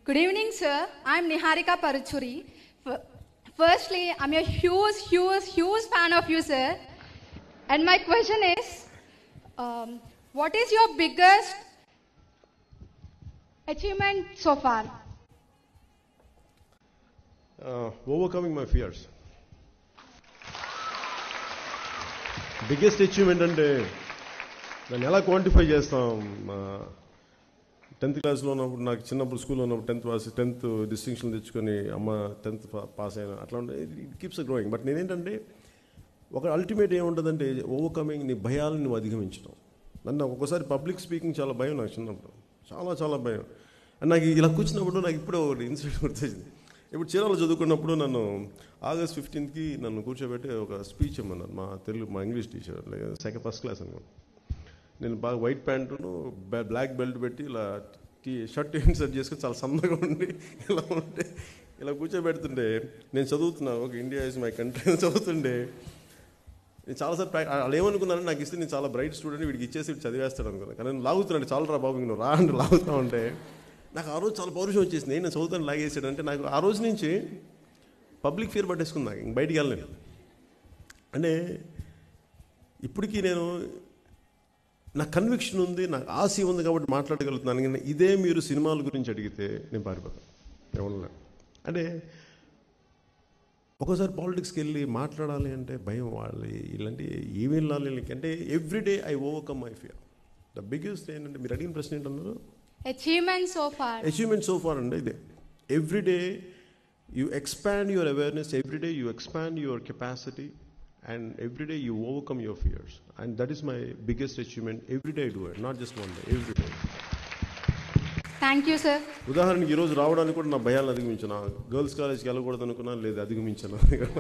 Good evening, sir. I'm Niharika Paruchuri. F- Firstly, I'm a huge, huge, huge fan of you, sir. And my question is um, what is your biggest achievement so far? uh, overcoming my fears. Biggest achievement అంటే దాన్ని ఎలా quantify చేస్తాం tenth క్లాస్లో ఉన్నప్పుడు నాకు చిన్నప్పుడు స్కూల్లో ఉన్నప్పుడు టెన్త్ పాస్ టెన్త్ డిస్టింక్షన్ తెచ్చుకొని అమ్మ టెన్త్ పాస్ అయినా అట్లా ఉంటే ఇట్ కీప్స్ గ్రోయింగ్ బట్ నేనేంటంటే ఒక అల్టిమేట్ ఏముంటుందంటే ఓవర్కమింగ్ నీ భయాలను నువ్వు అధిగమించడం నన్ను ఒక్కొక్కసారి పబ్లిక్ స్పీకింగ్ చాలా భయం నాకు చిన్నప్పుడు చాలా చాలా భయం అండ్ నాకు ఇలా కూర్చున్నప్పుడు నాకు ఇప్పుడు ఒకటి ఇన్సిడెంట్ గుర్తొచ్చింది ఇప్పుడు చీరాలు చదువుకున్నప్పుడు నన్ను ఆగస్ట్ ఫిఫ్టీన్త్కి నన్ను కూర్చోబెట్టి ఒక స్పీచ్ ఇమ్మన్నారు మా తెలుగు మా English teacher second first class అనుకోండి నేను బాగా వైట్ ప్యాంటును బ్లాక్ బెల్ట్ పెట్టి ఇలా టీ షర్ట్ ఇన్సర్ట్ చేసుకొని చాలా సన్నగా ఉండి ఇలా ఉంటే ఇలా కూర్చోబెడుతుంటే నేను చదువుతున్నాను ఒక ఇండియా ఇస్ మై కంట్రీ చదువుతుండే నేను చాలాసార్లు ప్రాక్ వాళ్ళు ఏమనుకున్నాను నాకు ఇస్తే నేను చాలా బ్రైట్ స్టూడెంట్ వీడికి ఇచ్చేసి వీడు చదివేస్తాడు అనుకున్నాను కానీ నేను లాగుతున్నాడు చాలా రా బాబు ఇంక నువ్వు రా అంటే లాగుతా ఉంటే నాకు ఆ రోజు చాలా పౌరుషం వచ్చేసింది నేను చదువుతాను లాగేసాడు అంటే నాకు ఆ రోజు నుంచి పబ్లిక్ ఫియర్ పట్టేసుకుంది నాకు ఇంక బయటికి వెళ్ళలేను అంటే ఇప్పటికీ నేను నాకు కన్విక్షన్ ఉంది నాకు ఆశ ఉంది కాబట్టి మాట్లాడగలుగుతున్నాను కానీ ఇదే మీరు సినిమాల గురించి అడిగితే నేను పారిపోతాను ఏమన్నా అంటే ఒక్కోసారి పాలిటిక్స్కి వెళ్ళి మాట్లాడాలి అంటే భయం వాళ్ళు ఇలాంటి ఏమి వెళ్ళాలి వీళ్ళకి అంటే everyday I overcome my fear the biggest ఏంటంటే మీరు అడిగిన ప్రశ్న ఏంటన్నారు Achievement so far. Achievement so far అంటే ఇదే everyday you expand your awareness everyday you expand your capacity and everyday you overcome your fears and that is my biggest achievement everyday do it not just one day everyday Thank you, sir. ఉదాహరణకి ఈరోజు రావడానికి కూడా నా భయాలను అధిగమించాను girls కాలేజ్కి వెళ్ళకూడదు అనుకున్నాను లేదు అధిగమించాను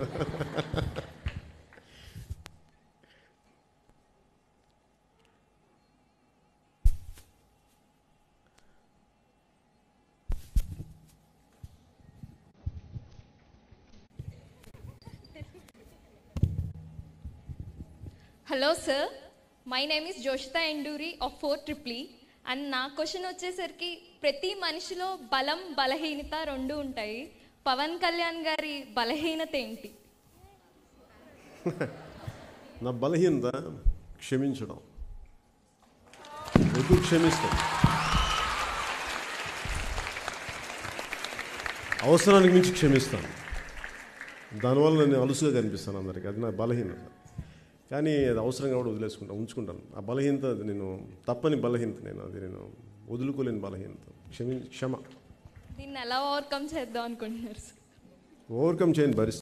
hello sir my name is Joshitha Enduri of four triply and నా క్వశ్చన్ వచ్చేసరికి ప్రతి మనిషిలో బలం బలహీనత రెండు ఉంటాయి పవన్ కళ్యాణ్ గారి బలహీనత ఏంటి నా బలహీనత క్షమించడం ఎక్కువ క్షమిస్తాం అవసరానికి మించి క్షమిస్తాను దానివల్ల నేను అలుసుగా కనిపిస్తాను అందరికి అది నా బలహీనత కానీ అది అవసరం కాబట్టి వదిలేసుకుంటాను ఉంచుకుంటాను ఆ బలహీనత అది నేను తప్పని బలహీనత నేను అది నేను వదులుకోలేని బలహీనత క్షమి క్షమ దీన్ని ఎలా ఓవర్కమ్ చేద్దాం అనుకుంటున్నారు సార్ ఓవర్కమ్ చేయని పరిస్థితి